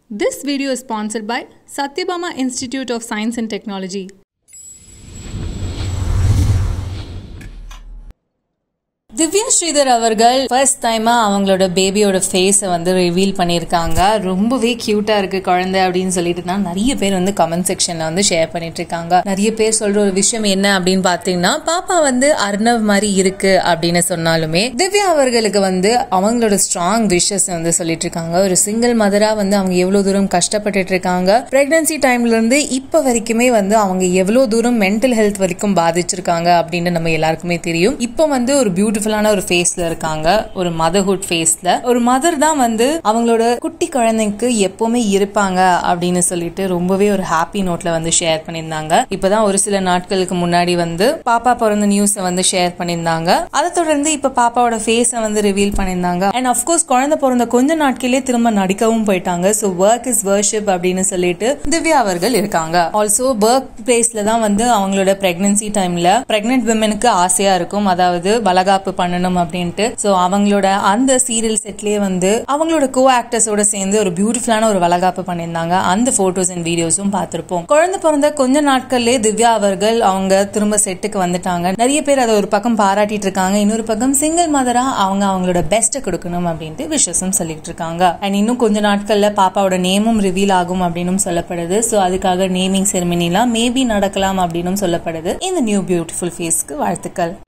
This video is sponsored by Satyabama Institute of Science and Technology. Divya Sridhar அவர்கள் first டைமா அவங்களோட பேபியோட ஃபேஸை வந்து ரிவீல் பண்ணியிருக்காங்க ரொம்பவே கியூட்டா இருக்கு குழந்தை அப்படின்னு சொல்லிட்டு தான் நிறைய பேர் வந்து கமெண்ட் செக்ஷன்ல வந்து ஷேர் பண்ணிட்டு இருக்காங்க நிறைய பேர் சொல்ற ஒரு விஷயம் என்ன அப்படின்னு பாத்தீங்கன்னா பாப்பா வந்து அர்ணவ் மாதிரி இருக்கு அப்படின்னு சொன்னாலுமே திவ்யா அவர்களுக்கு வந்து அவங்களோட ஸ்ட்ராங் விஷஸ் வந்து சொல்லிட்டு இருக்காங்க ஒரு சிங்கிள் மதரா வந்து அவங்க எவ்வளவு தூரம் கஷ்டப்பட்டுட்டு இருக்காங்க பிரெக்னன்சி டைம்ல இருந்து இப்ப வரைக்குமே வந்து அவங்க எவ்வளவு தூரம் மென்டல் ஹெல்த் வரைக்கும் பாதிச்சிருக்காங்க அப்படின்னு நம்ம எல்லாருக்குமே தெரியும் இப்போ வந்து ஒரு பியூட்டிஃபுல்லான ஒரு ஃபேஸ்ல இருக்காங்க ஒரு மதர்ஹுட் ஃபேஸ்ல ஒரு மதர் தான் வந்து அவங்களோட குட்டி குழந்தைக்கு எப்பவுமே இருப்பாங்க அப்படின்னு சொல்லிட்டு ரொம்பவே ஒரு ஹாப்பி நோட்ல வந்து ஷேர் பண்ணியிருந்தாங்க இப்பதான் ஒரு சில நாட்களுக்கு முன்னாடி வந்து பாப்பா பிறந்த நியூஸை வந்து ஷேர் பண்ணியிருந்தாங்க அதை தொடர்ந்து இப்ப பாப்பாவோட ஃபேஸை வந்து ரிவீல் பண்ணியிருந்தாங்க அண்ட் அஃப்கோர்ஸ் குழந்தை பிறந்த கொஞ்ச நாட்களே திரும்ப நடிக்கவும் போயிட்டாங்க ஸோ ஒர்க் இஸ் வர்ஷிப் அப்படின்னு சொல்லிட்டு திவ்யா அவர்கள் இருக்காங்க ஆல்சோ ஒர்க் பிளேஸ்ல தான் வந்து அவங்களோட பிரெக்னன்சி டைம்ல பிரெக்னென்ட் விமனுக்கு ஆசையா இருக்கும் அதாவது வளகாப்பு பண்ணணும் அப்படின்ட்டு ஸோ அவங்களோட அந்த சீரியல் செட்லயே வந்து அவங்களோட கோ ஆக்டர்ஸோட சேர்ந்து ஒரு பியூட்டிஃபுல்லான ஒரு வளகாப்பு பண்ணியிருந்தாங்க அந்த போட்டோஸ் அண்ட் வீடியோஸும் பார்த்திருப்போம் குழந்தை பிறந்த கொஞ்ச நாட்கள்லயே திவ்யா அவர்கள் அவங்க திரும்ப செட்டுக்கு வந்துட்டாங்க நிறைய பேர் அதை ஒரு பக்கம் பாராட்டிட்டு இருக்காங்க இன்னொரு பக்கம் சிங்கிள் மதரா அவங்க அவங்களோட பெஸ்ட்டை கொடுக்கணும் அப்படின்ட்டு விஷஸும் சொல்லிட்டு இருக்காங்க அண்ட் இன்னும் கொஞ்ச நாட்கள்ல பாப்பாவோட நேமும் ரிவீல் ஆகும் அப்படின்னு சொல்லப்படுது ஸோ அதுக்காக நேமிங் செரிமனிலாம் மேபி நடக்கலாம் அப்படின்னு சொல்லப்படுது இந்த நியூ பியூட்டிஃபுல் ஃபேஸ்க்கு வாழ்த்துக்கள்